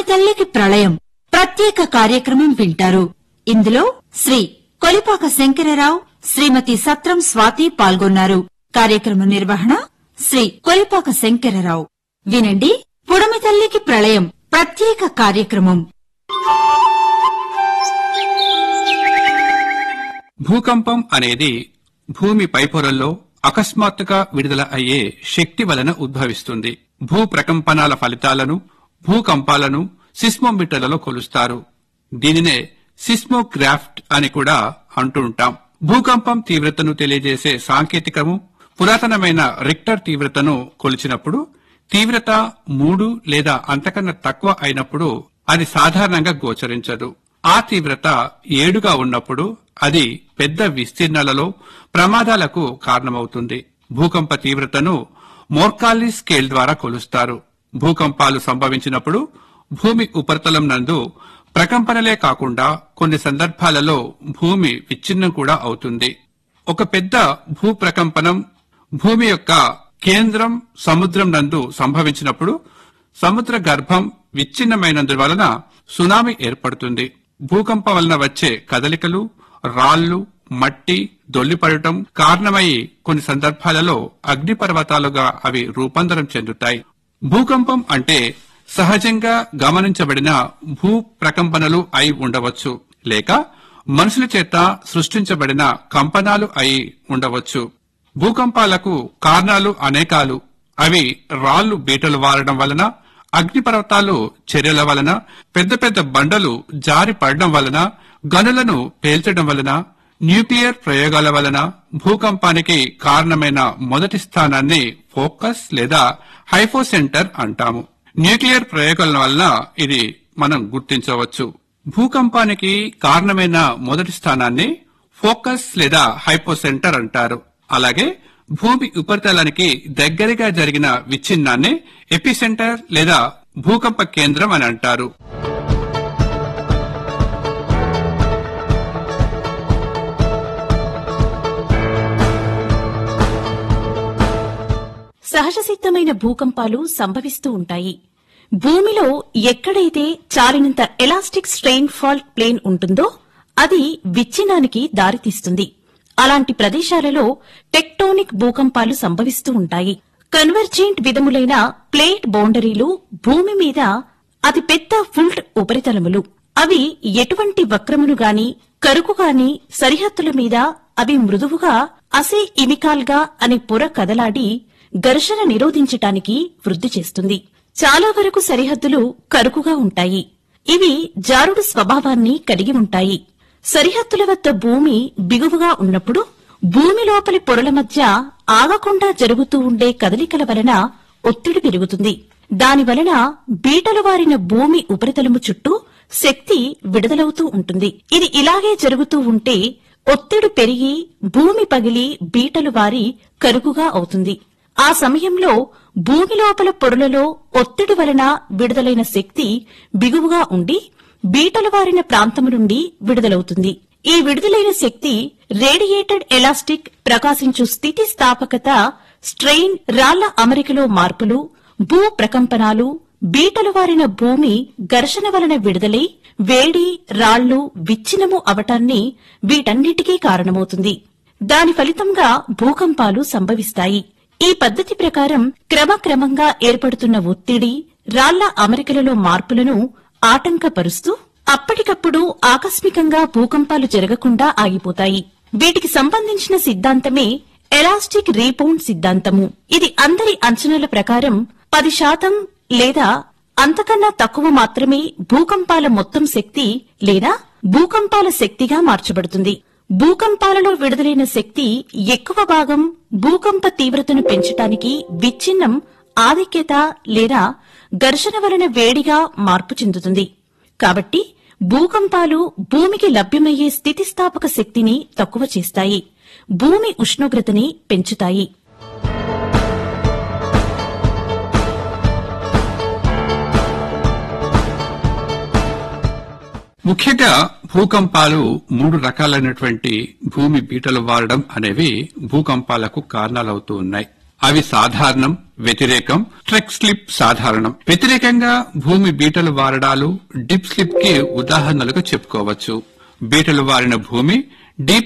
తల్లికి ప్రళయం ప్రత్యేక కార్యక్రమం వింటారు ఇందులో శ్రీ కొలిపాక శంకరరావు శ్రీమతి సత్రం స్వాతి పాల్గొన్నారు కార్యక్రమ నిర్వహణ శ్రీ కొలిపాక శంకరరావు వినండి పుడమి తల్లికి ప్రళయం ప్రత్యేక కార్యక్రమం భూకంపం అనేది భూమి పైపొరల్లో అకస్మాత్తుగా విడుదల అయ్యే శక్తి వలన ఉద్భవిస్తుంది భూ ప్రకంపనాల ఫలితాలను భూకంపాలను సిస్మోమీటర్లలో కొలుస్తారు దీనినే సిస్మోగ్రాఫ్ట్ అని కూడా అంటుంటాం భూకంపం తీవ్రతను తెలియజేసే సాంకేతికము పురాతనమైన రిక్టర్ తీవ్రతను కొలిచినప్పుడు తీవ్రత మూడు లేదా అంతకన్నా తక్కువ అయినప్పుడు అది సాధారణంగా గోచరించదు ఆ తీవ్రత ఏడుగా ఉన్నప్పుడు అది పెద్ద విస్తీర్ణాలలో ప్రమాదాలకు కారణమవుతుంది భూకంప తీవ్రతను మోర్కాలి స్కేల్ ద్వారా కొలుస్తారు భూకంపాలు సంభవించినప్పుడు భూమి ఉపరితలం నందు ప్రకంపనలే కాకుండా కొన్ని సందర్భాలలో భూమి విచ్ఛిన్నం కూడా అవుతుంది ఒక పెద్ద భూ ప్రకంపనం భూమి యొక్క కేంద్రం సముద్రం నందు సంభవించినప్పుడు సముద్ర గర్భం విచ్ఛిన్నమైనందువలన సునామీ ఏర్పడుతుంది భూకంపం వలన వచ్చే కదలికలు రాళ్లు మట్టి దొల్లిపడటం కారణమై కొన్ని సందర్భాలలో అగ్నిపర్వతాలుగా అవి రూపాంతరం చెందుతాయి భూకంపం అంటే సహజంగా గమనించబడిన భూ ప్రకంపనలు అయి ఉండవచ్చు లేక మనుషుల చేత సృష్టించబడిన కంపనాలు అయి ఉండవచ్చు భూకంపాలకు కారణాలు అనేకాలు అవి రాళ్లు బీటలు వారడం వలన అగ్నిపర్వతాలు చర్యల వలన పెద్ద పెద్ద బండలు జారి పడడం వలన గనులను పేల్చడం వలన న్యూక్లియర్ ప్రయోగాల వలన భూకంపానికి కారణమైన మొదటి స్థానాన్ని ఫోకస్ లేదా హైపోసెంటర్ అంటాము న్యూక్లియర్ ప్రయోగాల వలన ఇది మనం గుర్తించవచ్చు భూకంపానికి కారణమైన మొదటి స్థానాన్ని ఫోకస్ లేదా హైపోసెంటర్ అంటారు అలాగే భూమి ఉపరితలానికి దగ్గరగా జరిగిన విచ్ఛిన్నాన్ని ఎపిసెంటర్ లేదా భూకంప కేంద్రం అని అంటారు సహజ సిద్ధమైన భూకంపాలు సంభవిస్తూ ఉంటాయి భూమిలో ఎక్కడైతే చాలినంత ఎలాస్టిక్ స్ట్రెయిన్ ఫాల్ట్ ప్లేన్ ఉంటుందో అది విచ్ఛిన్నానికి దారితీస్తుంది అలాంటి ప్రదేశాలలో టెక్టోనిక్ భూకంపాలు సంభవిస్తూ ఉంటాయి కన్వర్జెంట్ విధములైన ప్లేట్ బౌండరీలు భూమి మీద అతి పెద్ద ఫుల్ట్ ఉపరితలములు అవి ఎటువంటి వక్రమును గాని కరుకు గాని సరిహద్దుల మీద అవి మృదువుగా అసే ఇమికాల్గా అనే పొర కదలాడి ఘర్షణ నిరోధించటానికి వృద్ధి చేస్తుంది చాలా వరకు సరిహద్దులు కరుకుగా ఉంటాయి ఇవి జారుడు స్వభావాన్ని కలిగి ఉంటాయి సరిహద్దుల వద్ద భూమి బిగువుగా ఉన్నప్పుడు భూమి లోపలి పొరల మధ్య ఆగకుండా జరుగుతూ ఉండే కదలికల వలన ఒత్తిడి పెరుగుతుంది దాని వలన బీటలు వారిన భూమి ఉపరితలము చుట్టూ శక్తి విడుదలవుతూ ఉంటుంది ఇది ఇలాగే జరుగుతూ ఉంటే ఒత్తిడి పెరిగి భూమి పగిలి బీటలు వారి కరుకుగా అవుతుంది ఆ సమయంలో భూమి లోపల పొరలలో ఒత్తిడి వలన విడుదలైన శక్తి బిగువుగా ఉండి బీటలు వారిన ప్రాంతము నుండి విడుదలవుతుంది ఈ విడుదలైన శక్తి రేడియేటెడ్ ఎలాస్టిక్ ప్రకాశించు స్థితి స్థాపకత స్ట్రెయిన్ రాళ్ల అమరికలో మార్పులు భూ ప్రకంపనాలు బీటలు వారిన భూమి ఘర్షణ వలన విడుదలై వేడి రాళ్లు విచ్ఛిన్నము అవటాన్ని వీటన్నిటికీ కారణమవుతుంది దాని ఫలితంగా భూకంపాలు సంభవిస్తాయి ఈ పద్ధతి ప్రకారం క్రమక్రమంగా ఏర్పడుతున్న ఒత్తిడి రాళ్ల అమరికలలో మార్పులను ఆటంకపరుస్తూ అప్పటికప్పుడు ఆకస్మికంగా భూకంపాలు జరగకుండా ఆగిపోతాయి వీటికి సంబంధించిన సిద్ధాంతమే ఎలాస్టిక్ రీబౌండ్ సిద్ధాంతము ఇది అందరి అంచనాల ప్రకారం పది శాతం లేదా అంతకన్నా తక్కువ మాత్రమే భూకంపాల మొత్తం శక్తి లేదా భూకంపాల శక్తిగా మార్చబడుతుంది భూకంపాలలో విడుదలైన శక్తి ఎక్కువ భాగం భూకంప తీవ్రతను పెంచటానికి విచ్ఛిన్నం ఆధిక్యత లేదా ఘర్షణ వలన వేడిగా మార్పు చెందుతుంది కాబట్టి భూకంపాలు భూమికి లభ్యమయ్యే స్థితిస్థాపక శక్తిని తక్కువ చేస్తాయి భూమి ఉష్ణోగ్రతని పెంచుతాయి ముఖ్యంగా భూకంపాలు మూడు రకాలైనటువంటి భూమి బీటలు వారడం అనేవి భూకంపాలకు కారణాలవుతూ ఉన్నాయి అవి సాధారణం వ్యతిరేకం ట్రెక్ స్లిప్ సాధారణం వ్యతిరేకంగా భూమి బీటలు వారడాలు డిప్ స్లిప్ కి ఉదాహరణలుగా చెప్పుకోవచ్చు బీటలు వారిన భూమి డీప్